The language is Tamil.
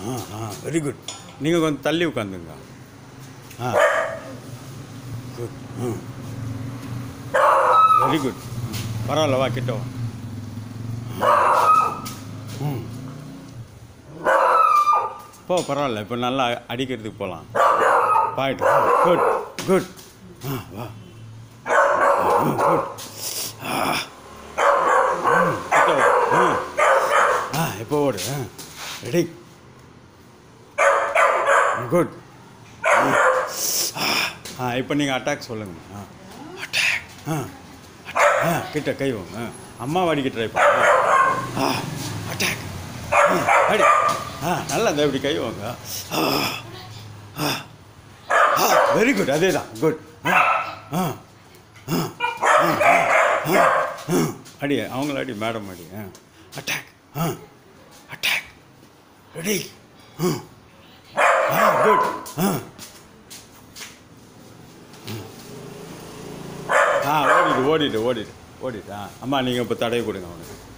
ஆ ஆ வெரி குட் நீங்கள் கொஞ்சம் தள்ளி உட்காந்துங்க ஆ குட் ம் வெரி குட் பரவாயில்ல வா கிட்ட வா ம் போ பரவாயில்ல இப்போ நல்லா அடிக்கிறதுக்கு போகலாம் பாயிட்டு குட் குட் ஆ வா குட் கிட்ட வா ஆ ஆ இப்போ ஓடு ஆ ரெடி குட் ஆ இப்போ நீங்கள் அட்டாக் சொல்லுங்க ஆ அட்டாக் ஆ attack. ஆ கிட்ட கை வாங்க ஆ அம்மா அடிக்க ட்ரை பண்ண ஆ அட்டாக் அடி ஆ நல்லா இந்த இப்படி கை வாங்க ஆ ஆ ஆ வெரி குட் அதே தான் குட் ஆ ஆ ஆ ஆ ஆ அடி அவங்கள அடி மேடம் அடி ஆ அட்டாக் ஆ அட்டாக் ரெடி ஆ ஆ குட் ஆ ஆ ஓடிடு ஓடிடு ஓடிடு ஓடிடு ஆ அம்மா நீங்கள் இப்போ தடவி கொடுங்க அவனுக்கு